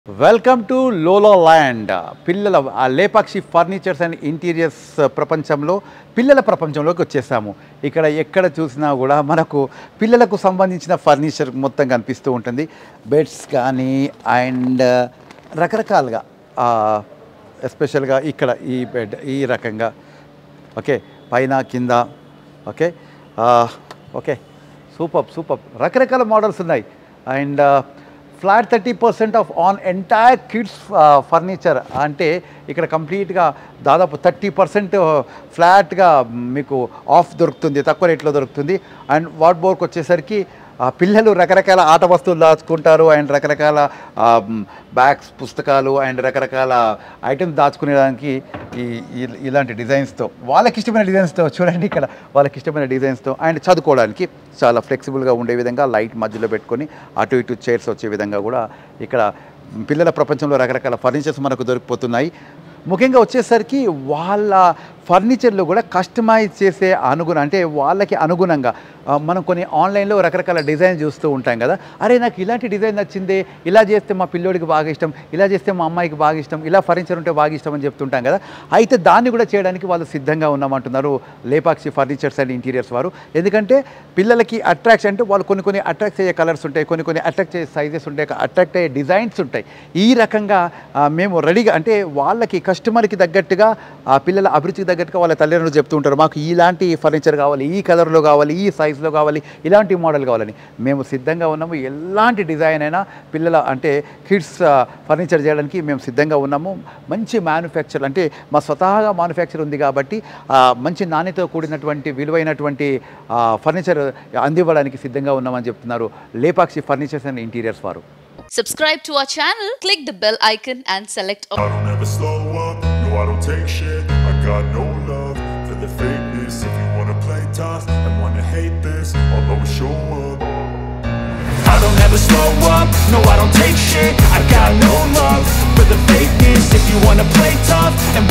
Welcome to low land పిల్లల ఆ Lepakshi furnitures and interiors ప్రపంచంలో పిల్లల ప్రపంచంలోకి వచ్చేసాము ఇక్కడ ఎక్కడ చూసినా కూడా మనకు పిల్లలకు సంబంధించిన ఫర్నిచర్ మొత్తం కనిపిస్తూ ఉంటుంది బెడ్స్ కానీ అండ్ రకరకాలుగా ఎస్పెషల్గా ఇక్కడ ఈ బెడ్ ఈ రకంగా ఓకే పైన కింద ఓకే ఓకే సూపర్ సూపర్ రకరకాల మోడల్స్ ఉన్నాయి and flat thirty percent off on entire kids furniture అంటే ఇక్కడ కంప్లీట్గా దాదాపు థర్టీ పర్సెంట్ ఫ్లాట్గా మీకు ఆఫ్ దొరుకుతుంది తక్కువ రేట్లో దొరుకుతుంది అండ్ వాట్ బోర్క్ వచ్చేసరికి ఆ పిల్లలు రకరకాల ఆట వస్తువులు దాచుకుంటారు అండ్ రకరకాల బ్యాగ్స్ పుస్తకాలు అండ్ రకరకాల ఐటమ్స్ దాచుకునేదానికి ఈ ఈ- ఇలాంటి డిజైన్స్తో వాళ్ళకి ఇష్టమైన డిజైన్స్తో చూడండి ఇక్కడ వాళ్ళకి ఇష్టమైన డిజైన్స్తో అండ్ చదువుకోవడానికి చాలా ఫ్లెక్సిబుల్గా ఉండే విధంగా లైట్ మధ్యలో పెట్టుకొని అటు ఇటు చైర్స్ వచ్చే విధంగా కూడా ఇక్కడ పిల్లల ప్రపంచంలో రకరకాల ఫర్నిచర్స్ మనకు దొరికిపోతున్నాయి ముఖ్యంగా వచ్చేసరికి వాళ్ళ ఫర్నిచర్లో కూడా కస్టమైజ్ చేసే అనుగుణ అంటే వాళ్ళకి అనుగుణంగా ఆ, మనం కొన్ని ఆన్లైన్లో రకరకాల డిజైన్ చూస్తూ ఉంటాం కదా అరే నాకు ఇలాంటి డిజైన్ నచ్చింది ఇలా చేస్తే మా పిల్లోడికి బాగా ఇష్టం ఇలా చేస్తే మా అమ్మాయికి బాగా ఇష్టం ఇలా ఫర్నిచర్ ఉంటే బాగా ఇష్టం అని చెప్తుంటాం కదా అయితే దాన్ని కూడా చేయడానికి వాళ్ళు సిద్ధంగా ఉన్నామంటున్నారు లేపాక్షి ఫర్నిచర్స్ అండ్ ఇంటీరియర్స్ వారు ఎందుకంటే పిల్లలకి అట్రాక్షన్ అంటే వాళ్ళు కొన్ని కొన్ని అట్రాక్ట్ అయ్యే కలర్స్ ఉంటాయి కొన్ని కొన్ని అట్రాక్ట్ అయ్యే సైజెస్ ఉంటాయి అట్రాక్ట్ అయ్యే డిజైన్స్ ఉంటాయి ఈ రకంగా ఆ, మేము రెడీగా అంటే వాళ్ళకి కస్టమర్కి తగ్గట్టుగా ఆ పిల్లల అభిరుచికి తగ్గట్టుగా వాళ్ళ తల్లిదండ్రులు చెప్తూ ఉంటారు మాకు ఇలాంటి ఫర్నిచర్ కావాలి ఈ కలర్లో కావాలి ఈ సైజులో కావాలి ఇలాంటి మోడల్ కావాలని మేము సిద్ధంగా ఉన్నాము ఎలాంటి డిజైన్ అయినా పిల్లల అంటే కిడ్స్ ఫర్నిచర్ చేయడానికి మేము సిద్ధంగా ఉన్నాము మంచి మ్యానుఫ్యాక్చర్ అంటే మా స్వతహాగా మ్యానుఫ్యాక్చర్ ఉంది కాబట్టి ఆ, మంచి నాణ్యతతో కూడినటువంటి విలువైనటువంటి ఫర్నిచర్ అందివ్వడానికి సిద్ధంగా ఉన్నామని చెప్తున్నారు లేపాక్షి ఫర్నిచర్స్ అండ్ ఇంటీరియర్స్ వారు Subscribe to our channel, click the bell icon and select all. I don't ever slow up, no I don't take shit I got no love for the fakeness If you wanna play tough and wanna hate this I'll always show up I don't ever slow up, no I don't take shit I got no love for the fakeness If you wanna play tough and